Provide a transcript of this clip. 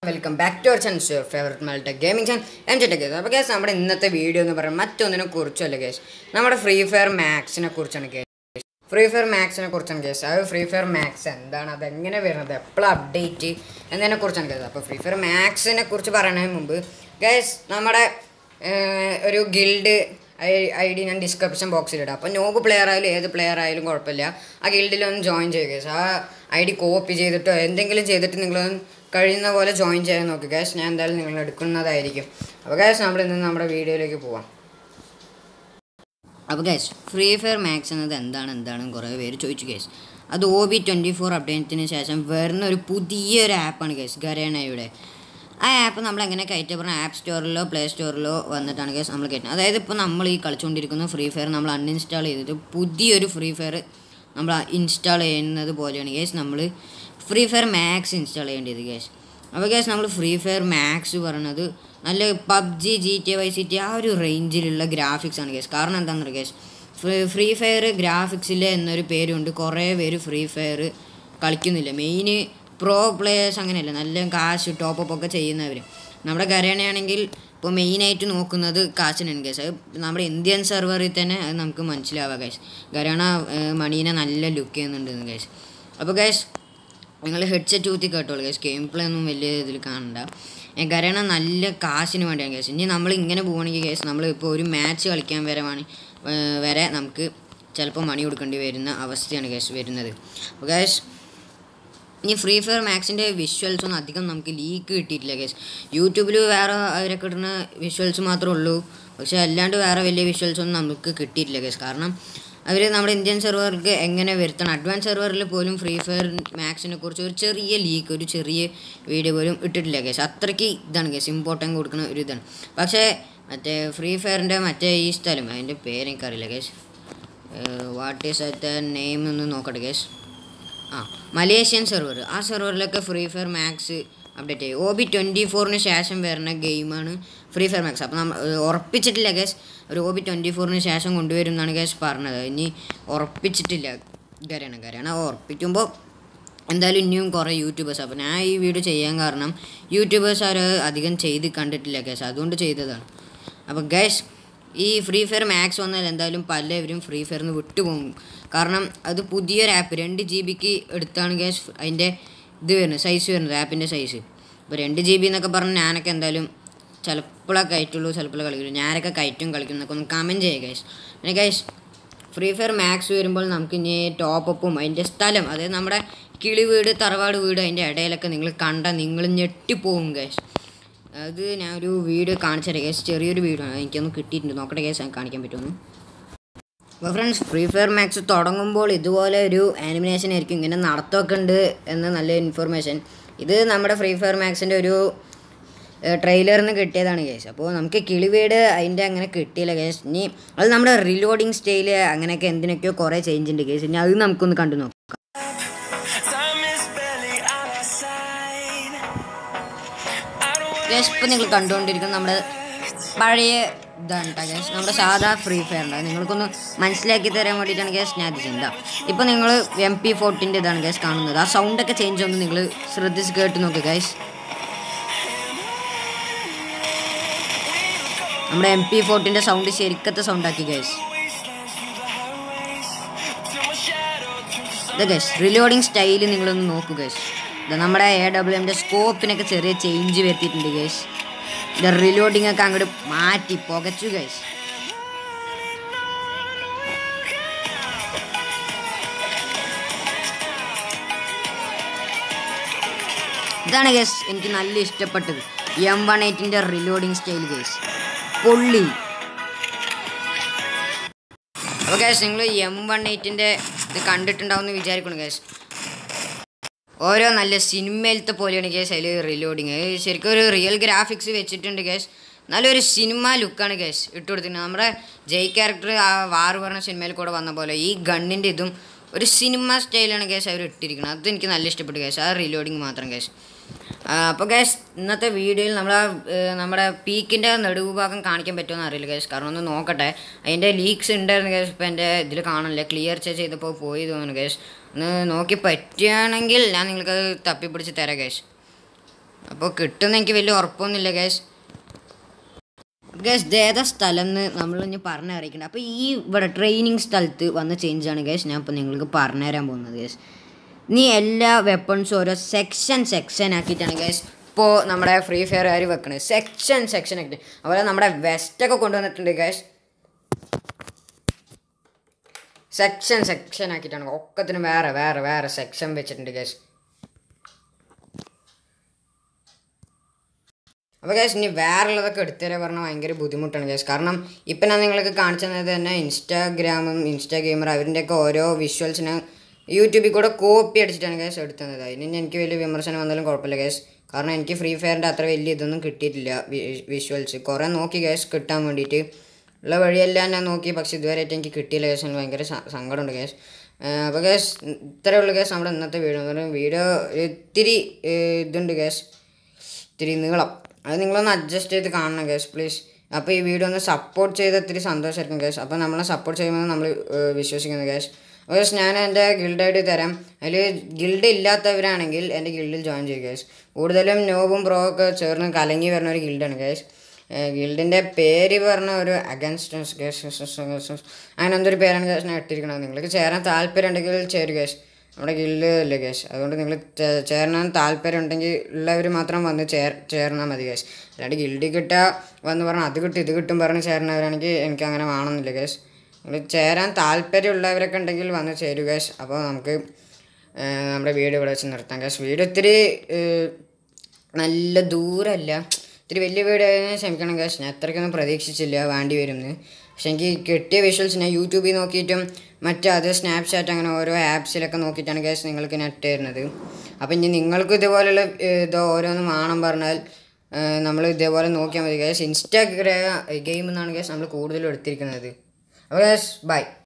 Welcome back to our channel your favourite multi gaming channel M J tech അപ്പോൾ guys നമ്മുടെ ഇന്നത്തെ video എന്ന് പറയുന്നത് മറ്റൊന്നിനെ കുറിച്ചല്ല കേസ് നമ്മുടെ ഫ്രീ ഫയർ മാക്സിനെ കുറിച്ചാണ് കേസ് ഫ്രീ ഫയർ മാക്സിനെ കുറിച്ചാണ് കേസ് അത് ഫ്രീ ഫയർ മാക്സ് എന്താണ് അത് എങ്ങനെ വരുന്നത് എപ്പോഴും അപ്ഡേറ്റ് എന്നതിനെ കുറിച്ചാണ് കേസ് അപ്പോൾ ഫ്രീ ഫയർ മാക്സിനെ കുറിച്ച് പറയുന്നതിന് മുമ്പ് കേസ് നമ്മുടെ ഏർ, ഒരു ഗിൽഡ് ഐ ഡി ഞാൻ ഡിസ്ക്രിപ്ഷൻ ബോക്സിലിടാം അപ്പോൾ നോബ് പ്ലെയർ ആയാലും ഏത് പ്ലെയർ ആയാലും കുഴപ്പമില്ല ആ ഗിൽഡിൽ ഒന്ന് ജോയിൻ ചെയ്യുക കേസ് ആ ഐ ഡി കോപ്പി ചെയ്തിട്ടോ എന്തെങ്കിലും ചെയ്തിട്ട് നിങ്ങളൊന്ന് കഴിയുന്ന പോലെ ജോയിൻ ചെയ്യാൻ നോക്കുക ഗാസ് ഞാൻ എന്തായാലും നിങ്ങൾ എടുക്കുന്നതായിരിക്കും അപ്പോൾ ഗാസ് നമ്മൾ ഇന്ന് നമ്മുടെ വീഡിയോയിലേക്ക് പോവാം അപ്പോൾ ഗൈസ് ഫ്രീ ഫയർ മാക്സ് എന്നത് എന്താണ് എന്താണെന്ന് കുറേ പേര് ചോദിച്ചു ഗൈസ് അത് ഒ ബി ട്വൻറ്റി ഫോർ അപ്ഡേറ്റിന് ശേഷം വരുന്ന ഒരു പുതിയൊരു ആപ്പാണ് ഗൈസ് ഗരേണയുടെ ആ ആപ്പ് നമ്മൾ എങ്ങനെ കയറ്റി പറഞ്ഞാൽ ആപ്പ് സ്റ്റോറിലോ പ്ലേ സ്റ്റോറിലോ വന്നിട്ടാണ് ഗൈസ് നമ്മൾ കയറ്റുന്നത് അതായത് ഇപ്പോൾ നമ്മൾ ഈ കളിച്ചുകൊണ്ടിരിക്കുന്ന ഫ്രീ ഫയർ നമ്മൾ അൺഇൻസ്റ്റാൾ ചെയ്തിട്ട് പുതിയൊരു ഫ്രീ ഫയർ നമ്മൾ ഇൻസ്റ്റാൾ ചെയ്യുന്നത് പോലെയാണ് ഗൈസ് നമ്മൾ ഫ്രീ ഫയർ മാക്സ് ഇൻസ്റ്റാൾ ചെയ്യേണ്ടത് ഗൈസ് അപ്പോൾ ഗൈസ് നമ്മൾ ഫ്രീ ഫയർ മാക്സ് പറയുന്നത് നല്ല PUBG G T Y C T ആ ഒരു റേഞ്ചിലുള്ള ഗ്രാഫിക്സ് ആണ് ഗൈസ് കാരണം എന്താണെന്ന് പറയുക ഗൈസ് ഫ്രീ ഫ്രീ ഫയർ ഗ്രാഫിക്സിൽ എന്നൊരു പേരുണ്ട് കുറേ പേര് ഫ്രീ ഫയർ കളിക്കുന്നില്ല മെയിന് പ്രോ പ്ലേയേഴ്സ് അങ്ങനെയല്ല നല്ല കാശ് ടോപ്പപ്പ് ഒക്കെ ചെയ്യുന്നവർ നമ്മുടെ ഗരേണയാണെങ്കിൽ ഇപ്പോൾ മെയിനായിട്ട് നോക്കുന്നത് കാശിനാണ് ഗൈസ് അത് നമ്മുടെ ഇന്ത്യൻ സെർവറിൽ തന്നെ അത് നമുക്ക് മനസ്സിലാവാം ഗൈസ് ഗരേണ ഏഹ്, മണീനെ നല്ല ലുക്ക് ചെയ്യുന്നുണ്ട് ഗൈസ് അപ്പോൾ ഗൈസ് നിങ്ങൾ ഹെഡ്സെറ്റ് ഊത്തി കേട്ടോളൂ ഗൈസ് ഗെയിം പ്ലേ ഒന്നും വലിയ ഇതിൽ കാണണ്ട ഏ, കാരണം നല്ല കാശിന് വേണ്ടിയാണ് ഗൈസ് ഇനി നമ്മൾ ഇങ്ങനെ പോവുകയാണെങ്കിൽ ഗൈസ് നമ്മൾ ഇപ്പോൾ ഒരു മാച്ച് കളിക്കാൻ വരെ വേണി ഏ, വരെ നമുക്ക് ചിലപ്പോൾ മണി കൊടുക്കേണ്ടി വരുന്ന അവസ്ഥയാണ് ഗൈസ് വരുന്നത് അപ്പോൾ ഗൈസ് ഇനി ഫ്രീ ഫയർ മാക്സിൻ്റെ വിഷ്വൽസ് ഒന്നും അധികം നമുക്ക് ലീക്ക് കിട്ടിയിട്ടില്ല ഗൈസ് യൂട്യൂബിൽ വേറെ അവരൊക്കെ ഇടുന്ന വിഷ്വൽസ് മാത്രമേ ഉള്ളൂ പക്ഷേ അല്ലാണ്ട് വേറെ വലിയ വിഷ്വൽസ് ഒന്നും നമുക്ക് കിട്ടിയിട്ടില്ല ഗൈസ് കാരണം അവർ നമ്മുടെ ഇന്ത്യൻ സെർവർക്ക് എങ്ങനെ വരുത്തണം അഡ്വാൻസ് സെർവറിൽ പോലും ഫ്രീ ഫയർ മാക്സിനെ കുറിച്ച് ഒരു ചെറിയ ലീക്ക് ഒരു ചെറിയ വീഡിയോ പോലും ഇട്ടിട്ടില്ല ഗൈസ് അത്രയ്ക്ക് ഇതാണ് ഗൈസ് ഇമ്പോർട്ടൻ്റ് കൊടുക്കുന്ന ഒരു ഇതാണ് പക്ഷേ മറ്റേ ഫ്രീ ഫയറിൻ്റെ മറ്റേ ഈ സ്ഥലം അതിൻ്റെ പേരെനിക്കറിയില്ല guys what is its name ഒന്ന് നോക്കട്ടെ ഗൈസ് ആ മലേഷ്യൻ സെർവർ ആ സെർവറിലൊക്കെ ഫ്രീ ഫയർ മാക്സ് അപ്ഡേറ്റ് ചെയ്യും ഒ ബി ട്വൻറ്റി ഫോറിന് ശേഷം വരുന്ന ഗെയിമാണ് ഫ്രീ ഫയർ മാക്സ് അപ്പോൾ നമ്മൾ ഏഹ്, ഉറപ്പിച്ചിട്ടില്ല ഗേസ് ഒരു ഒ ബി ട്വൻറ്റി ഫോറിന് ശേഷം കൊണ്ടുവരും എന്നാണ് ഗേസ് പറഞ്ഞത് ഇനി ഉറപ്പിച്ചിട്ടില്ല ഗരേണ ഗരേണ ഉറപ്പിക്കുമ്പോൾ എന്തായാലും ഇനിയും കുറേ യൂട്യൂബേഴ്സ് അപ്പോൾ ഞാൻ ഈ വീഡിയോ ചെയ്യാൻ കാരണം യൂട്യൂബേഴ്സ് ആരും അധികം ചെയ്ത് കണ്ടിട്ടില്ല ഗേസ് അതുകൊണ്ട് ചെയ്തതാണ് അപ്പോൾ ഗൈസ് ഈ ഫ്രീ ഫയർ മാക്സ് വന്നാൽ എന്തായാലും പലവരും ഫ്രീ ഫയറിൽ നിന്ന് വിട്ടുപോകും കാരണം അത് പുതിയൊരു ആപ്പ് രണ്ട് ജി ബിക്ക് എടുത്താണ് ഗ്യാസ് അതിൻ്റെ ഇത് വരുന്നത് സൈസ് വരുന്നത് ആപ്പിൻ്റെ സൈസ് ഇപ്പോൾ രണ്ട് ജി ബി എന്നൊക്കെ പറഞ്ഞാൽ ഞാനൊക്കെ എന്തായാലും ചിലപ്പോഴേ കയറ്റുള്ളൂ ചിലപ്പോഴേ കളിക്കുള്ളൂ ഞാനൊക്കെ കയറ്റും കളിക്കും എന്നൊക്കെ ഒന്ന് കമൻറ്റ് ചെയ്യുക ഗൈസ് പിന്നെ ഗൈസ് ഫ്രീ ഫയർ മാക്സ് വരുമ്പോൾ നമുക്ക് ഇനി ടോപ്പപ്പും അതിൻ്റെ സ്ഥലം അതായത് നമ്മുടെ കിളി വീട് തറവാട് വീട് അതിൻ്റെ ഇടയിലൊക്കെ നിങ്ങൾ കണ്ട നിങ്ങൾ ഞെട്ടിപ്പോവും ഗൈസ് അത് ഞാൻ ഒരു വീഡിയോ കാണിച്ചു തരാം ഗൈസ് ചെറിയൊരു വീഡിയോ ആണ് എനിക്കൊന്ന് കിട്ടിയിട്ടുണ്ട് നോക്കട്ടെ ഗൈസ് ഞാൻ കാണിക്കാൻ പറ്റുമെന്ന് അപ്പോൾ ഫ്രണ്ട്സ് ഫ്രീ ഫയർ മാക്സ് തുടങ്ങുമ്പോൾ ഇതുപോലെ ഒരു ആനിമിനേഷൻ ആയിരിക്കും ഇങ്ങനെ നടത്തമൊക്കെ ഉണ്ട് എന്ന നല്ല ഇൻഫർമേഷൻ ഇത് നമ്മുടെ ഫ്രീ ഫയർ മാക്സിൻ്റെ ഒരു ട്രെയിലറിൽ നിന്ന് കിട്ടിയതാണ് കേസ് അപ്പോൾ നമുക്ക് കിളിവീട് അതിൻ്റെ അങ്ങനെ കിട്ടിയില്ല കേസ് ഇനി അത് നമ്മുടെ റിലോഡിങ് സ്റ്റൈല് അങ്ങനെയൊക്കെ എന്തിനൊക്കെയോ കുറേ ചേഞ്ച് ഉണ്ട് കേസ് ഇനി അത് നമുക്കൊന്ന് കണ്ടു നോക്കാം Time is barely on our side. I don't wanna guys ഇപ്പോൾ നിങ്ങൾ കണ്ടുകൊണ്ടിരിക്കുന്ന നമ്മുടെ പഴയ ഇതാണ് കേട്ടോ ഗേസ് നമ്മുടെ സാധാ ഫ്രീ ഫയർ ഉണ്ട് അത് നിങ്ങൾക്കൊന്ന് മനസ്സിലാക്കി തരാൻ വേണ്ടിയിട്ടാണ് ഗേസ് ഞാൻ ഇത് ചെയ്യുന്നത് ഇപ്പോൾ നിങ്ങൾ എം പി ഫോർട്ടിൻ്റെ ഇതാണ് ഗേസ് കാണുന്നത് ആ സൗണ്ടൊക്കെ ചേഞ്ച് ഒന്ന് നിങ്ങൾ ശ്രദ്ധിച്ച് കേട്ട് നോക്കുക ഗേസ് നമ്മുടെ എം പി ഫോർട്ടിൻ്റെ സൗണ്ട് ശരിക്കത്തെ സൗണ്ടാക്കി guys till my shadow turns to ഇത് ഗൈസ് റിലോഡിങ് സ്റ്റൈല് നിങ്ങളൊന്ന് നോക്കൂ ഗൈസ് ഇത് നമ്മുടെ എ ഡബ്ല്യു എമ്മിൻ്റെ സ്കോപ്പിനൊക്കെ ചെറിയ ചേഞ്ച് വരുത്തിയിട്ടുണ്ട് ഗൈസ് ഇത് റിലോഡിങ് ഒക്കെ അങ്ങോട്ട് മാറ്റി പുകച്ചു ഗൈസ് ഇതാണ് ഗൈസ് എനിക്ക് നല്ല ഇഷ്ടപ്പെട്ടത് എം വൺ എയ്റ്റിൻ്റെ റിലോഡിങ് സ്റ്റൈൽ ഗൈസ് പൊള്ളി അപ്പോൾ ഗൈസ് നിങ്ങൾ എം വൺ എയ്റ്റിൻ്റെ ഇത് കണ്ടിട്ടുണ്ടാവും എന്ന് വിചാരിക്കണം ഗൈസ് ഓരോ നല്ല സിനിമയിലത്തെ പോലെയാണ് ഗൈസ് അതിൽ റിലോഡിങ് ശരിക്കും ഒരു റിയൽ ഗ്രാഫിക്സ് വെച്ചിട്ടുണ്ട് ഗൈസ് നല്ലൊരു സിനിമ ലുക്കാണ് ഗൈസ് ഇട്ട് കൊടുത്തിട്ടുണ്ട് നമ്മുടെ ജയ് ക്യാരക്ടർ ആ വാറ് പറഞ്ഞ സിനിമയിൽ കൂടെ വന്ന പോലെ ഈ ഗണ്ണിൻ്റെ ഇതും ഒരു സിനിമ സ്റ്റൈലാണ് ഗൈസ് അവർ ഇട്ടിരിക്കുന്നത് അത് എനിക്ക് നല്ല ഇഷ്ടപ്പെട്ടു ഗൈസ് ആ റിലോഡിങ് മാത്രം ഗൈസ് അപ്പോൾ ഗൈസ് ഇന്നത്തെ വീഡിയോയിൽ നമ്മൾ നമ്മുടെ പീക്കിൻ്റെ നടുവ് ഭാഗം കാണിക്കാൻ പറ്റുമെന്ന് അറിയില്ല ഗൈസ് കാരണം ഒന്ന് നോക്കട്ടെ അതിൻ്റെ ലീക്സ് ഉണ്ടായിരുന്നു ഗൈസ് ഇപ്പോൾ എൻ്റെ ഇതിൽ കാണില്ല ക്ലിയർ ചെയ്തപ്പോൾ പോയി തോന്നുന്നു ഗൈസ് ഒന്ന് നോക്കി പറ്റുകയാണെങ്കിൽ ഞാൻ നിങ്ങൾക്കത് തപ്പിപ്പിടിച്ച് തരാം ഗൈസ് അപ്പോൾ കിട്ടുമെന്ന് എനിക്ക് വലിയ ഉറപ്പൊന്നുമില്ല ഗ്യാസ് ഗേസ് ഏതാ സ്ഥലം എന്ന് നമ്മളിനി പറഞ്ഞു അറിയിക്കണം അപ്പോൾ ഈ ഇവിടെ ട്രെയിനിങ് സ്ഥലത്ത് വന്ന ചേഞ്ച് ആണ് ഗേസ് ഞാൻ ഇപ്പോൾ നിങ്ങൾക്ക് പറഞ്ഞു തരാൻ പോകുന്നത് ഗേസ് നീ എല്ലാ വെപ്പൺസും ഓരോ സെക്ഷൻ സെക്ഷൻ ആക്കിയിട്ടാണ് ഗേസ് ഇപ്പോൾ നമ്മുടെ ഫ്രീ ഫയർ കാർ വെക്കണത് സെക്ഷൻ സെക്ഷൻ ആക്കിയിട്ട് അതുപോലെ നമ്മുടെ വെസ്റ്റൊക്കെ കൊണ്ടുവന്നിട്ടുണ്ട് ഗേസ് സെക്ഷൻ സെക്ഷൻ ആക്കിയിട്ടാണ് ഒക്കത്തിനും വേറെ വേറെ വേറെ സെക്ഷൻ വെച്ചിട്ടുണ്ട് ഗേസ് അപ്പോൾ ഗൈസ് ഇനി വേറെ ഉള്ളതൊക്കെ എടുത്തുതരാൻ പറഞ്ഞാൽ ഭയങ്കര ബുദ്ധിമുട്ടാണ് ഗൈസ് കാരണം ഇപ്പം ഞാൻ നിങ്ങൾക്ക് കാണിച്ചു തന്നത് തന്നെ ഇൻസ്റ്റാഗ്രാമും ഇൻസ്റ്റാ ഗെയിമർ അവരിൻ്റെയൊക്കെ ഓരോ വിഷ്വൽസിനെ യൂട്യൂബിൽ കൂടെ കോപ്പി അടിച്ചിട്ടാണ് ഗൈസ് എടുത്തത് അതിന് എനിക്ക് വലിയ വിമർശനം വന്നാലും കുഴപ്പമില്ല ഗൈസ് കാരണം എനിക്ക് ഫ്രീ ഫയറിൻ്റെ അത്ര വലിയ ഇതൊന്നും കിട്ടിയിട്ടില്ല വിഷ്വൽസ് കുറേ നോക്കി ഗൈസ് കിട്ടാൻ വേണ്ടിയിട്ട് ഉള്ള വഴിയെല്ലാം ഞാൻ നോക്കി പക്ഷേ ഇതുവരെയായിട്ട് എനിക്ക് കിട്ടിയില്ല ഗൈസ് എനിക്ക് ഭയങ്കര സ- സങ്കടമുണ്ട് ഗൈസ് അപ്പോൾ ഗൈസ് ഇത്രയേ ഉള്ളൂ ഗൈസ് നമ്മുടെ ഇന്നത്തെ വീഡിയോ എന്ന് പറയുന്നത് വീഡിയോ ഇത്തിരി ഏഹ്, ഇതുണ്ട് ഗൈസ് ഇത്തിരി നീളം അത് നിങ്ങളൊന്ന് അഡ്ജസ്റ്റ് ചെയ്ത് കാണണം ഗേസ് പ്ലീസ് അപ്പോൾ ഈ വീഡിയോ ഒന്ന് സപ്പോർട്ട് ചെയ്ത് ഇത്തിരി സന്തോഷമായിരിക്കും ഗേസ് അപ്പോൾ നമ്മളെ സപ്പോർട്ട് ചെയ്യുമെന്ന് നമ്മൾ വിശ്വസിക്കുന്നു ഗേസ് ഗേസ് ഞാൻ എൻ്റെ ഗിൽഡ് ഐ ഡി തരാം അതിൽ ഗിൽഡ് ഇല്ലാത്തവരാണെങ്കിൽ എൻ്റെ ഗിൽഡിൽ ജോയിൻ ചെയ്യുക ഗേസ് കൂടുതലും നോബും പ്രോ ഒക്കെ ചേർന്ന് കലങ്ങി വരുന്ന ഒരു ഗിൽഡാണ് ഗേസ് ഗിൽഡിൻ്റെ പേര് പറഞ്ഞ ഒരു അഗൻസ്റ്റ് അങ്ങനെ എന്തൊരു പേരാണ് ഗേസ് ഞാൻ ഇട്ടിരിക്കണത് നിങ്ങൾക്ക് ചേരാൻ താല്പര്യം ഉണ്ടെങ്കിൽ ചേരും ഗേസ് നമ്മുടെ ഗിൽഡ് അല്ലേ ഗേസ് അതുകൊണ്ട് നിങ്ങൾ ചേരാൻ താല്പര്യം ഉണ്ടെങ്കിൽ ഉള്ളവർ മാത്രം വന്ന് ചേർ ചേർന്നാൽ മതി ഗേസ് അല്ലാണ്ട് ഗിൽഡ് കിട്ടുക വന്ന് പറഞ്ഞാൽ അത് കിട്ടും ഇത് കിട്ടും പറഞ്ഞ് ചേരുന്നവരാണെങ്കിൽ എനിക്ക് അങ്ങനെ വേണമെന്നില്ല ഗേസ് നിങ്ങൾ ചേരാൻ താല്പര്യമുള്ളവരൊക്കെ ഉണ്ടെങ്കിൽ വന്ന് ചേരൂ ഗേസ് അപ്പോൾ നമുക്ക് ഏഹ്, നമ്മുടെ വീഡിയോ ഇവിടെ വെച്ച് നിർത്താം ഗേസ് വീഡിയോ ഇത്തിരി ഏഹ്, നല്ല ദൂരമല്ല ഇത്തിരി വലിയ വീഡിയോ ആയതിന് ക്ഷമിക്കണം ഗേസ് ഞാൻ അത്രയ്ക്കൊന്നും പ്രതീക്ഷിച്ചില്ല വേണ്ടി വരുമെന്ന് പക്ഷെ എനിക്ക് കിട്ടിയ വിഷ്വൽസ് ഞാൻ യൂട്യൂബിൽ നോക്കിയിട്ടും മറ്റു അത് സ്നാപ്ചാറ്റ് അങ്ങനെ ഓരോ ആപ്സിലൊക്കെ നോക്കിയിട്ടാണ് ഗേസ് നിങ്ങൾക്ക് നെറ്റ് തരുന്നത് അപ്പോൾ ഇനി നിങ്ങൾക്കും ഇതുപോലുള്ള ഏഹ്, ഇത് ഓരോന്നും വേണം പറഞ്ഞാൽ നമ്മൾ ഇതേപോലെ നോക്കിയാൽ മതി ഗേസ് ഇൻസ്റ്റാഗ്രാം ഗെയിം എന്നാണ് ഗേസ് നമ്മൾ കൂടുതലും എടുത്തിരിക്കുന്നത് അപ്പോൾ ഗേസ് ബൈ